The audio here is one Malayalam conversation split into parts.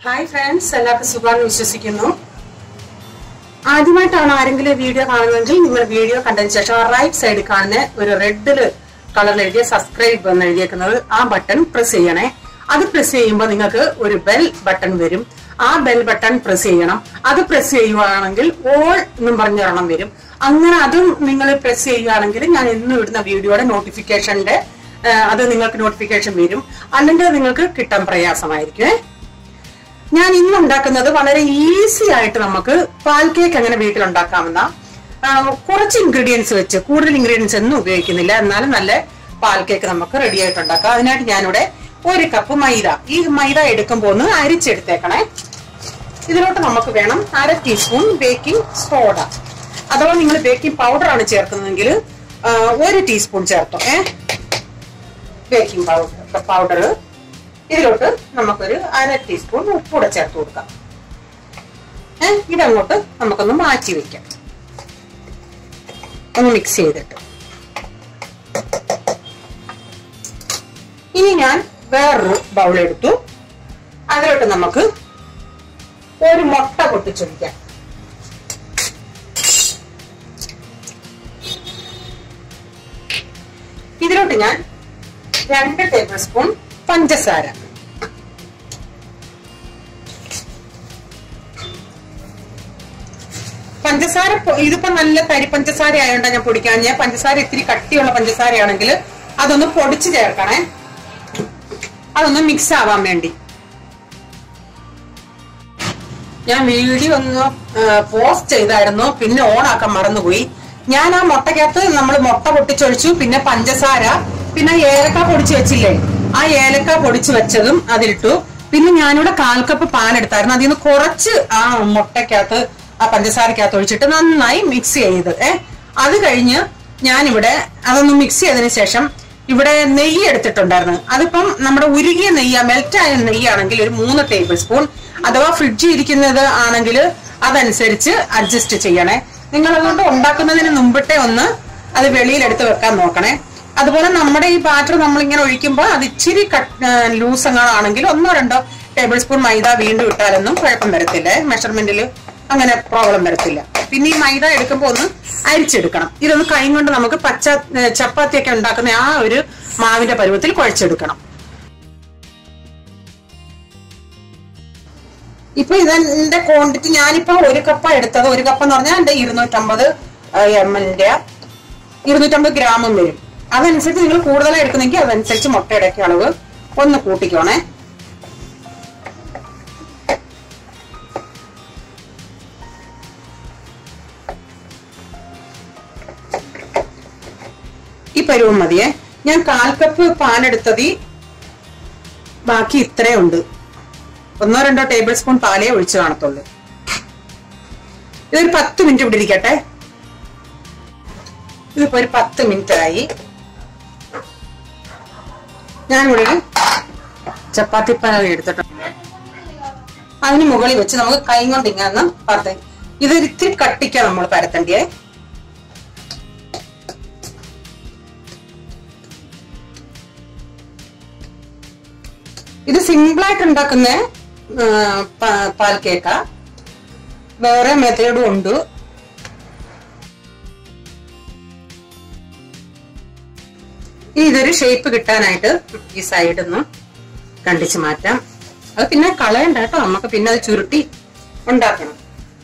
ഹായ് ഫ്രണ്ട്സ് എല്ലാവർക്കും സുഖമാണെന്ന് വിശ്വസിക്കുന്നു ആദ്യമായിട്ടാണ് ആരെങ്കിലും ഈ വീഡിയോ കാണുന്നതെങ്കിൽ നിങ്ങൾ വീഡിയോ കണ്ടതിന് ശേഷം റൈറ്റ് സൈഡിൽ കാണുന്ന ഒരു റെഡില് കളറിൽ എഴുതിയ സബ്സ്ക്രൈബ് എന്ന് എഴുതിയേക്കുന്നത് ആ ബട്ടൺ പ്രസ് ചെയ്യണേ അത് പ്രസ് ചെയ്യുമ്പോൾ നിങ്ങൾക്ക് ഒരു ബെൽ ബട്ടൺ വരും ആ ബെൽ ബട്ടൺ പ്രസ് ചെയ്യണം അത് പ്രസ് ചെയ്യുവാണെങ്കിൽ ഓൾ എന്നും പറഞ്ഞ ഒരെണ്ണം വരും അങ്ങനെ അതും നിങ്ങൾ പ്രസ് ചെയ്യുകയാണെങ്കിൽ ഞാൻ എന്നും ഇടുന്ന വീഡിയോയുടെ നോട്ടിഫിക്കേഷന്റെ അത് നിങ്ങൾക്ക് നോട്ടിഫിക്കേഷൻ വരും അല്ലെങ്കിൽ നിങ്ങൾക്ക് കിട്ടാൻ പ്രയാസമായിരിക്കും ഞാൻ ഇന്ന് ഉണ്ടാക്കുന്നത് വളരെ ഈസി ആയിട്ട് നമുക്ക് പാൽ കേക്ക് എങ്ങനെ വീട്ടിൽ ഉണ്ടാക്കാമെന്ന ആ, കുറച്ച് ഇൻഗ്രീഡിയൻസ് വെച്ച് കൂടുതൽ ഇൻഗ്രീഡിയൻസ് ഒന്നും ഉപയോഗിക്കുന്നില്ല എന്നാലും നല്ല പാൽ കേക്ക് നമുക്ക് റെഡി ആയിട്ട് ഉണ്ടാക്കാം അതിനായിട്ട് ഞാനിവിടെ ഒരു കപ്പ് മൈദ ഈ മൈദ എടുക്കുമ്പോൾ ഒന്ന് അരിച്ചെടുത്തേക്കണേ ഇതിലോട്ട് നമുക്ക് വേണം അര ടീസ്പൂൺ ബേക്കിംഗ് സോഡ അഥവാ നിങ്ങൾ ബേക്കിംഗ് പൗഡർ ആണ് ചേർക്കുന്നതെങ്കിൽ ആ, ഒരു ടീസ്പൂൺ ചേർത്തോ ഏ ബേക്കിംഗ് പൗഡർ പൗഡർ ഇതിലോട്ട് നമുക്കൊരു അര ടീസ്പൂൺ ഉപ്പൂടെ ചേർത്ത് കൊടുക്കാം ഏ ഇതങ്ങോട്ട് നമുക്കൊന്ന് മാറ്റി വെക്കാം ഒന്ന് മിക്സ് ചെയ്തിട്ട് ഇനി ഞാൻ വേറൊരു ബൗൾ എടുത്തു അതിലോട്ട് നമുക്ക് ഒരു മുട്ട പൊട്ടിച്ചൊഴിക്കാം ഇതിലോട്ട് ഞാൻ രണ്ട് ടേബിൾ സ്പൂൺ പഞ്ചസാര പഞ്ചസാര പൊ- ഇതിപ്പോ നല്ല തരി പഞ്ചസാര ആയതുകൊണ്ടാണ് ഞാൻ പൊടിക്കാൻ ഞാൻ പഞ്ചസാര ഇത്തിരി കട്ടിയുള്ള പഞ്ചസാരയാണെങ്കിൽ അതൊന്ന് പൊടിച്ച് ചേർക്കണേ അതൊന്ന് മിക്സ് ആവാൻ വേണ്ടി ഞാൻ വീഡിയോ ഒന്ന് പോസ്റ്റ് ചെയ്തായിരുന്നു പിന്നെ ഓൺ ആക്കാൻ മറന്നുപോയി ഞാൻ ആ മുട്ടക്കകത്ത് നമ്മൾ മുട്ട പൊട്ടിച്ചൊഴിച്ചു പിന്നെ പഞ്ചസാര പിന്നെ ഏലക്ക പൊടിച്ച് വെച്ചില്ലേ ആ ഏലക്ക പൊടിച്ച് വെച്ചതും അതിലിട്ടു പിന്നെ ഞാനിവിടെ കാൽ കപ്പ് പാലെടുത്തായിരുന്നു അതിൽ നിന്ന് കുറച്ച് ആ മുട്ടക്കകത്ത് ആ പഞ്ചസാരക്കകത്ത് ഒഴിച്ചിട്ട് നന്നായി മിക്സ് ചെയ്ത് ഏ അത് കഴിഞ്ഞ് ഞാനിവിടെ അതൊന്ന് മിക്സ് ചെയ്തതിന് ശേഷം ഇവിടെ നെയ്യ് എടുത്തിട്ടുണ്ടായിരുന്നു അതിപ്പം നമ്മുടെ ഉരുകിയ നെയ്യ മെൽറ്റായ നെയ്യാണെങ്കിൽ ഒരു മൂന്ന് ടേബിൾ സ്പൂൺ അഥവാ ഫ്രിഡ്ജിൽ ഇരിക്കുന്നത് ആണെങ്കിൽ അതനുസരിച്ച് അഡ്ജസ്റ്റ് ചെയ്യണേ നിങ്ങൾ അതുകൊണ്ട് ഉണ്ടാക്കുന്നതിന് മുമ്പിട്ടേ ഒന്ന് അത് വെളിയിൽ എടുത്ത് വെക്കാൻ നോക്കണേ അതുപോലെ നമ്മുടെ ഈ ബാറ്റർ നമ്മളിങ്ങനെ ഒഴിക്കുമ്പോൾ അത് ഇച്ചിരി ലൂസ് എങ്ങാണെങ്കിൽ ഒന്നോ രണ്ടോ ടേബിൾ സ്പൂൺ മൈദ വീണ്ടും ഇട്ടാലൊന്നും കുഴപ്പം വരത്തില്ല മെഷർമെന്റിൽ അങ്ങനെ പ്രോബ്ലം വരത്തില്ല പിന്നെ ഈ മൈദ എടുക്കുമ്പോൾ ഒന്ന് അരിച്ചെടുക്കണം ഇതൊന്ന് കൈ കൊണ്ട് നമുക്ക് പച്ച ഏ, ചപ്പാത്തിയൊക്കെ ഉണ്ടാക്കുന്ന ആ ഒരു മാവിന്റെ പരുവത്തിൽ കുഴച്ചെടുക്കണം ഇപ്പൊ ഇതിന്റെ ക്വാണ്ടിറ്റി ഞാനിപ്പോ ഒരു കപ്പ എടുത്തത് ഒരു കപ്പ് എന്ന് പറഞ്ഞാൽ എന്റെ ഇരുന്നൂറ്റമ്പത് എം എല്ലിന്റെ ഇരുന്നൂറ്റമ്പത് ഗ്രാമും വരും അതനുസരിച്ച് നിങ്ങൾ കൂടുതലായി എടുക്കുന്നെങ്കിൽ അതനുസരിച്ച് മുട്ടയുടെ ഒക്കെ അളവ് ഒന്ന് കൂട്ടിക്കോണേ ഈ പരുവം മതിയേ ഞാൻ കാൽ കപ്പ് പാലെടുത്തതി ബാക്കി ഇത്രയും ഉണ്ട് ഒന്നോ രണ്ടോ ടേബിൾ സ്പൂൺ പാലേ ഒഴിച്ചു കാണത്തുള്ളൂ ഇതൊരു പത്ത് മിനിറ്റ് ഇവിടെ ഇരിക്കട്ടെ ഇതിപ്പോ ഒരു പത്ത് മിനിറ്റ് ആയി ഞാനിവിടെ ഒരു ചപ്പാത്തി പാൻ എടുത്തിട്ടുണ്ട് അതിന് മുകളിൽ വെച്ച് നമുക്ക് കൈ കൊണ്ട് ഇങ്ങനെ പരത്ത ഇതൊരു ഇത്തിരി കട്ടിക്ക നമ്മൾ പരത്തണ്ടിയേ ഇത് സിമ്പിൾ ആയിട്ട് ഉണ്ടാക്കുന്ന ആ, പ- പാൽ കേക്ക വേറെ മെത്തേഡും ഉണ്ട് ഇനി ഇതൊരു ഷേപ്പ് കിട്ടാനായിട്ട് ഈ സൈഡിൽ നിന്ന് കണ്ടിച്ച് മാറ്റാം അത് പിന്നെ കളയണ്ട കേട്ടോ നമുക്ക് പിന്നെ അത് ചുരുട്ടി ഉണ്ടാക്കണം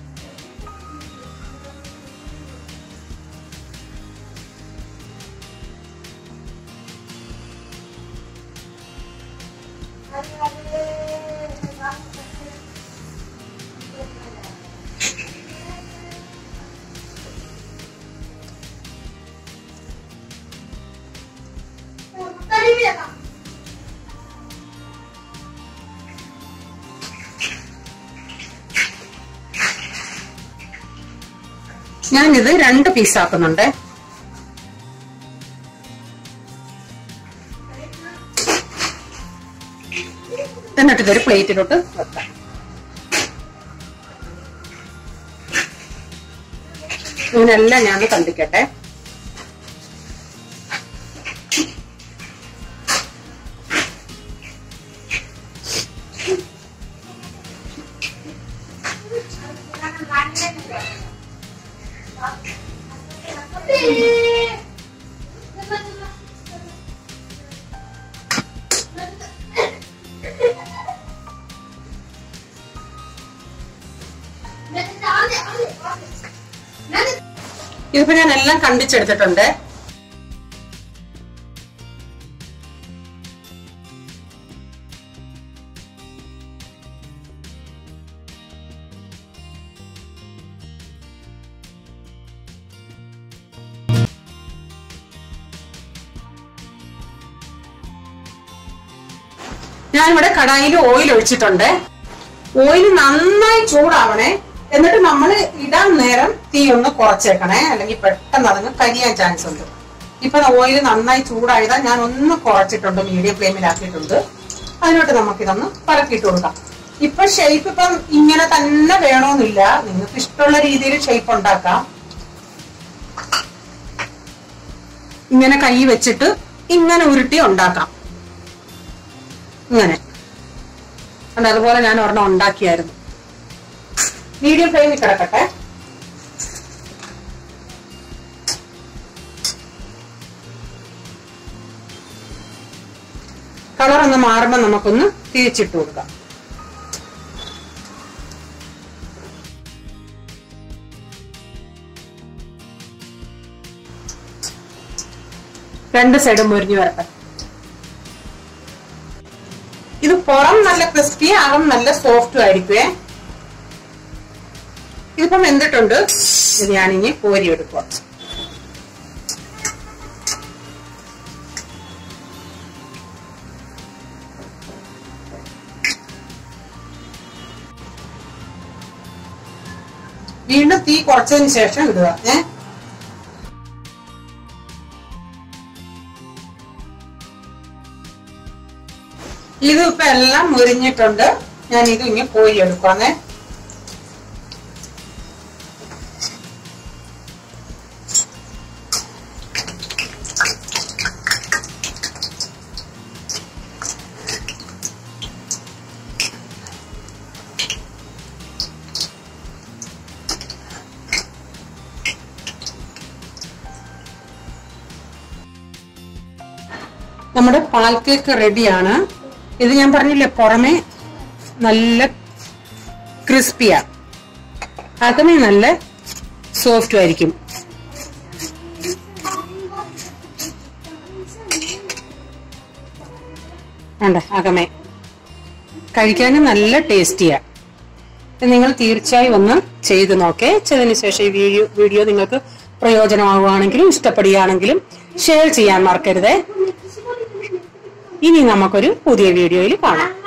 ഞാനിത് രണ്ട് പീസ് ആക്കുന്നുണ്ട് എന്നിട്ട് ഇതൊരു പ്ലേറ്റിലോട്ട് വെക്കാം ഇതിനെല്ലാം ഞാൻ കണ്ടിക്കട്ടെ ഇതിപ്പോ ഞാൻ എല്ലാം കണ്ടിച്ചെടുത്തിട്ടുണ്ട് ഞാനിവിടെ കടായിൽ ഓയിൽ ഒഴിച്ചിട്ടുണ്ട് ഓയിൽ നന്നായി ചൂടാവണേ എന്നിട്ട് നമ്മൾ ഇടാൻ നേരം തീ ഒന്ന് കുറച്ചേക്കണേ അല്ലെങ്കിൽ പെട്ടെന്ന് അതങ്ങ് കരിയാൻ ചാൻസ് ഉണ്ട് ഇപ്പൊ ഓയിൽ നന്നായി ചൂടായതാ ഞാൻ ഒന്ന് കുറച്ചിട്ടുണ്ട് മീഡിയം ഫ്ലെയിമിലാക്കിയിട്ടുണ്ട് അതിനോട്ട് നമുക്കിതൊന്ന് പരക്കിയിട്ട് കൊടുക്കാം ഇപ്പൊ ഷേപ്പ് ഇപ്പം ഇങ്ങനെ തന്നെ വേണമെന്നില്ല നിങ്ങൾക്ക് ഇഷ്ടമുള്ള രീതിയിൽ ഷേപ്പ് ഉണ്ടാക്കാം ഇങ്ങനെ കൈ വെച്ചിട്ട് ഇങ്ങനെ ഉരുട്ടി ഉണ്ടാക്കാം ഇങ്ങനെ and അതുപോലെ ഞാൻ ഒരെണ്ണം ഉണ്ടാക്കിയായിരുന്നു മീഡിയം ഫ്ലെയിമിൽ കിടക്കട്ടെ കളർ ഒന്ന് മാറുമ്പോൾ നമുക്കൊന്ന് തിരിച്ചിട്ട് കൊടുക്കാം രണ്ട് സൈഡും മുരിഞ്ഞു വരട്ടെ ഇത് പുറം നല്ല ക്രിസ്പി അകം നല്ല സോഫ്റ്റും ആയിരിക്കുവേ ഇതിപ്പം എന്തിട്ടുണ്ട് ഇത് ഞാനിനി കോരി എടുക്കുക വീണ്ടും തീ കുറച്ചതിന് ശേഷം ഇടുക ഏ ഇത് ഇപ്പൊ എല്ലാം മുരിഞ്ഞിട്ടുണ്ട് ഞാൻ ഇത് ഇങ്ങനെ കോരി എടുക്കുവാന്നേ നമ്മുടെ പാൽ കേക്ക് റെഡിയാണ് ഇത് ഞാൻ പറഞ്ഞില്ലേ പുറമെ നല്ല ക്രിസ്പിയാ അകമേ നല്ല സോഫ്റ്റും ആയിരിക്കും ഉണ്ട് അകമേ കഴിക്കാനും നല്ല ടേസ്റ്റിയാ ഇത് നിങ്ങൾ തീർച്ചയായും ഒന്ന് ചെയ്ത് നോക്കേ ചെയ്തതിനു ശേഷം ഈ വീഡിയോ വീഡിയോ നിങ്ങൾക്ക് പ്രയോജനമാകുകയാണെങ്കിലും ഇഷ്ടപ്പെടുകയാണെങ്കിലും ഷെയർ ചെയ്യാൻ മറക്കരുതേ ഇനി നമുക്കൊരു പുതിയ വീഡിയോയിൽ കാണാം